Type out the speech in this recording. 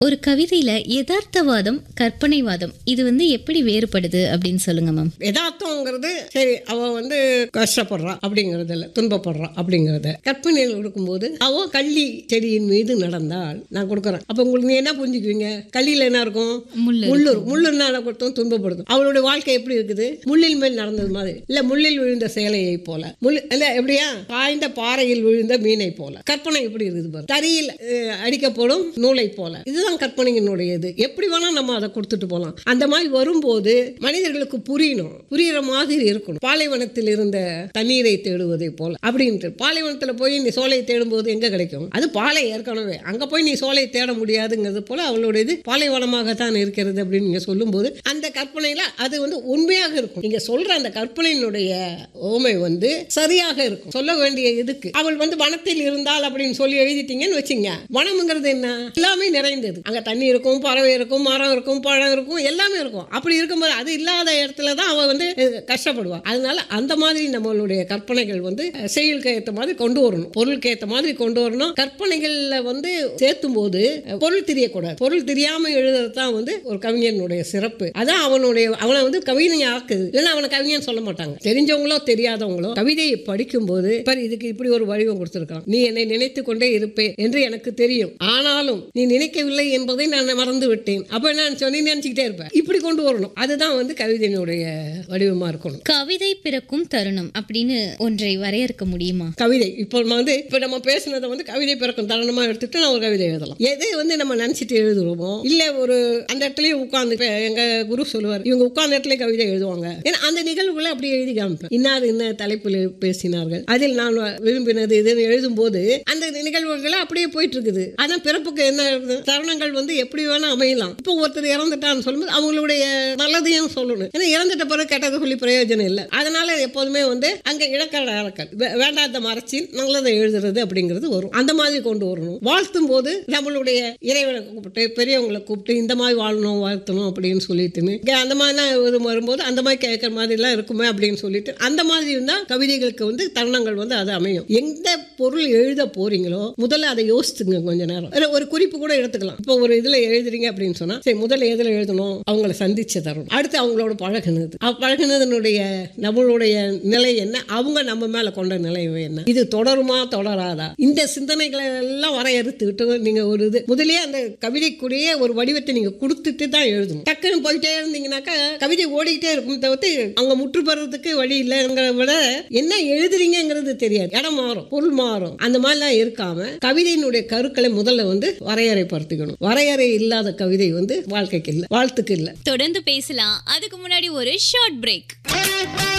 ஒரு கவிதையில யதார்த்தவாதம் கற்பனைவாதம் இது வந்து எப்படி வேறுபடுது அப்படின்னு சொல்லுங்க மேம் யதார்த்தங்கிறது சரி அவ வந்து கஷ்டப்படுறா அப்படிங்கறது இல்ல துன்பப்படுறா அப்படிங்கறத கற்பனையில் கொடுக்கும்போது அவ கள்ளி செடியின் மீது நடந்தால் நான் கொடுக்குறேன் அப்ப உங்களுக்கு நீ என்ன புரிஞ்சுக்குவீங்க கள்ளியில என்ன இருக்கும் முள்ளு முள்ளு இருக்கும். முள்ளுன்னா என்ன கொடுத்தோம் துன்பப்படுத்தும் அவளுடைய வாழ்க்கை எப்படி இருக்குது முள்ளில் மேல் நடந்தது மாதிரி இல்ல முள்ளில் விழுந்த சேலையை போல முள் இல்ல எப்படியா காய்ந்த பாறையில் விழுந்த மீனை போல கற்பனை எப்படி இருக்குது பாரு தறியில் அஹ், அடிக்கப்படும் நூலை போல இதுதான் கற்பனையினுடைய இது எப்படி வேணா நம்ம அதை கொடுத்துட்டு போகலாம் அந்த மாதிரி வரும்போது மனிதர்களுக்கு புரியணும் புரியுற மாதிரி இருக்கணும் பாலைவனத்தில் இருந்த தண்ணீரை தேடுவதை போல அப்படின்ட்டு பாலைவனத்தில் போய் நீ சோலையை தேடும்போது எங்க கிடைக்கும் அது பாலை ஏற்கனவே அங்க போய் நீ சோலையை தேட முடியாதுங்கிறது போல அவளுடைய இது பாலைவனமாகத்தான் இருக்கிறது அப்படின்னு நீங்க சொல்லும்போது அந்த கற்பனையில அது வந்து உண்மையாக இருக்கும் நீங்க சொல்ற அந்த கற்பனையினுடைய ஓமை வந்து சரியாக இருக்கும் சொல்ல வேண்டிய இதுக்கு அவள் வந்து வனத்தில் இருந்தால் அப்படின்னு சொல்லி எழுதிட்டீங்கன்னு வச்சுங்க வனம்ங்கிறது என்ன எல்லாமே நிறைந்தது அங்க தண்ணி இருக்கும் பறவை இருக்கும் மரம் இருக்கும் பழம் இருக்கும் எல்லாமே இருக்கும் அப்படி இருக்கும்போது அது இல்லாத இடத்துல தான் அவள் வந்து அஹ், கஷ்டப்படுவா அதனால அந்த மாதிரி நம்மளுடைய கற்பனைகள் வந்து அஹ், செயலுக்கு ஏற்ற மாதிரி கொண்டு வரணும் பொருளுக்கு ஏற்ற மாதிரி கொண்டு வரணும் கற்பனைகள்ல வந்து சேர்த்தும் போது அஹ், பொருள் தெரியக்கூடாது பொருள் தெரியாம எழுதுறது தான் வந்து ஒரு கவிஞனுடைய சிறப்பு அதான் அவனுடைய அவனை வந்து கவிஞனை ஆக்குது இல்லைன்னா அவனை கவிஞன் சொல்ல மாட்டாங்க தெரிஞ்சவங்களோ தெரியாதவங்களோ கவிதையை படிக்கும்போது பாரு இதுக்கு இப்படி ஒரு வடிவம் கொடுத்திருக்கான் நீ என்னை நினைத்து கொண்டே இருப்பே என்று எனக்கு தெரியும் ஆனாலும் நீ நினைக்கவில்லை என்பதை நான் மறந்து விட்டேன் அப்ப நான் சொல்லி நினைச்சுக்கிட்டே இருப்பேன் இப்படி கொண்டு வரணும் அதுதான் வந்து கவிதையினுடைய வடிவமா இருக்கணும் கவிதை பிறக்கும் தருணம் அப்படின்னு ஒன்றை வரையறுக்க முடியுமா கவிதை இப்போ நம்ம வந்து இப்போ நம்ம பேசுனதை வந்து கவிதை பிறக்கும் தருணமா எடுத்துட்டு நான் ஒரு கவிதை எழுதலாம் எதை வந்து நம்ம நினைச்சிட்டு எழுதுறோமோ இல்ல ஒரு அந்த இடத்துலயே உட்கார்ந்து இப்ப எங்க குரு சொல்லுவார் இவங்க உட்கார்ந்த இடத்துல கவிதை எழுதுவாங்க ஏன்னா அந்த நிகழ்வுகளை அப்படியே எழுதி காமிப்பேன் இன்னார் இன்ன தலைப்பில் பேசினார்கள் அதில் நான் விரும்பினது இதுன்னு எழுதும்போது அந்த நிகழ்வுகளை அப்படியே போயிட்டு இருக்குது ஆனா பிறப்புக்கு என்ன இருக்குது தருணங்கள் வந்து எப்படி வேணா அமையலாம் இப்போ ஒருத்தர் இறந்துட்டான்னு சொல்லும்போது அவங்களுடைய நல்லதையும் சொல்லணும் ஏன்னா இறந்துட்ட பிறகு கெட்டது சொல்லி பிரயோஜனம் இல்லை அதனால எப்போதுமே வந்து அங்க இழக்கட அறக்கல் வே- வேண்டாத மறைச்சி நல்லதை எழுதுறது அப்படிங்கிறது வரும் அந்த மாதிரி கொண்டு வரணும் வாழ்த்தும் போது நம்மளுடைய இறைவனை கூப்பிட்டு பெரியவங்களை கூப்பிட்டு இந்த மாதிரி வாழணும் வாழ்த்தணும் அப்படின்னு சொல்லிட்டுன்னு இங்க அந்த மாதிரிலாம் இது வரும்போது அந்த மாதிரி கேட்குற மாதிரிலாம் இருக்குமே அப்படின்னு சொல்லிட்டு அந்த மாதிரி இருந்தால் கவிதைகளுக்கு வந்து தருணங்கள் வந்து அது அமையும் எந்த பொருள் எழுத போறீங்களோ முதல்ல அதை யோசிச்சுங்க கொஞ்ச நேரம் ஒரு- ஒரு குறிப்பு கூட எடுத்துக்கலாம் இப்போ ஒரு இதுல எழுதுறீங்க அப்படின்னு சொன்னா சரி முதல்ல எதுல எழுதணும் அவங்கள சந்திச்ச தருணம் அடுத்து அவங்களோட பழகுனது அவ பழகுனதனுடைய நம்மளுடைய நிலை என்ன அவங்க நம்ம மேல கொண்ட நிலை என்ன இது தொடருமா தொடராதா இந்த சிந்தனைகளை எல்லாம் வரையறுத்துக்கிட்டு நீங்க ஒரு இது முதல்லயே அந்த கவிதைக்குரிய ஒரு வடிவத்தை நீங்க கொடுத்துட்டு தான் எழுதணும் டக்குன்னு போயிட்டே இருந்தீங்கன்னாக்கா கவிதை ஓடிக்கிட்டே இருக்கும் தவிர்த்து அவங்க முற்று பெறதுக்கு வழி இல்லைங்கிறத விட என்ன எழுதுறீங்கங்கிறது தெரியாது இடம் மாறும் பொருள் மாறும் அந்த மாதிரிலாம் இருக்காம கவிதையினுடைய கருக்களை முதல்ல வந்து வரையறைப்படுத்திக்கணும் வரையறை இல்லாத கவிதை வந்து வாழ்க்கைக்கு இல்லை வாழ்த்துக்கு இல்லை தொடர்ந்து பேசலாம் அதுக்கு முன்னாடி ஒரு ஷார்ட் பிரேக்